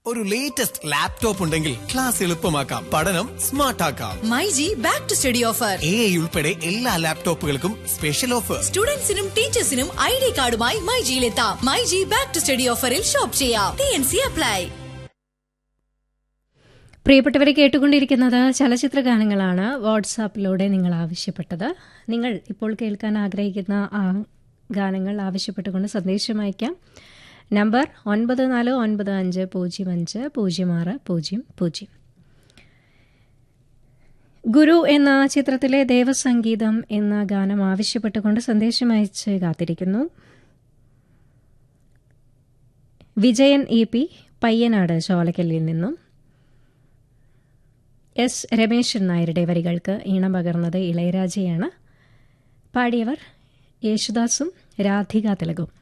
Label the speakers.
Speaker 1: ഒരു latest laptop ഉണ്ടെങ്കിൽ class എളുപ്പമാക്കാം പഠനം സ്മാർട്ട് ആക്കാം
Speaker 2: myG back to study offer
Speaker 1: A I ഉൾപ്പെടെ എല്ലാ ലാപ്ടോപ്പുകൾക്കും സ്പെഷ്യൽ ഓഫർ
Speaker 2: സ്റ്റുഡൻസിനും ടീച്ചേഴ്സിനും ഐ ഡി കാർഡുമായി മൈജിയിലെത്താം മൈജി ബാക്ക് ടു സ്റ്റഡി ഓഫറിൽ ഷോപ്പ് ചെയ്യാം ടി എൻ സി അപ്ലൈ
Speaker 3: പ്രിയപ്പെട്ടവരെ കേട്ടുകൊണ്ടിരിക്കുന്നത് ചലച്ചിത്ര ഗാനങ്ങളാണ് വാട്സാപ്പിലൂടെ നിങ്ങൾ ആവശ്യപ്പെട്ടത് നിങ്ങൾ ഇപ്പോൾ കേൾക്കാൻ ആഗ്രഹിക്കുന്ന ആ ഗാനങ്ങൾ ആവശ്യപ്പെട്ടുകൊണ്ട് സന്ദേശം അയക്കാം നമ്പർ ഒൻപത് നാല് ഒൻപത് അഞ്ച് പൂജ്യം അഞ്ച് പൂജ്യം ആറ് പൂജ്യം പൂജ്യം ഗുരു എന്ന ചിത്രത്തിലെ ദേവസംഗീതം എന്ന ഗാനം ആവശ്യപ്പെട്ടുകൊണ്ട് സന്ദേശം അയച്ച് കാത്തിരിക്കുന്നു വിജയൻ ഇ പി പയ്യനാട് ചോലക്കല്ലിൽ നിന്നും എസ് രമേശൻ നായരുടെ വരികൾക്ക് ഈണം പകർന്നത് ഇളയരാജയാണ് പാടിയവർ യേശുദാസും രാധിക തിലകും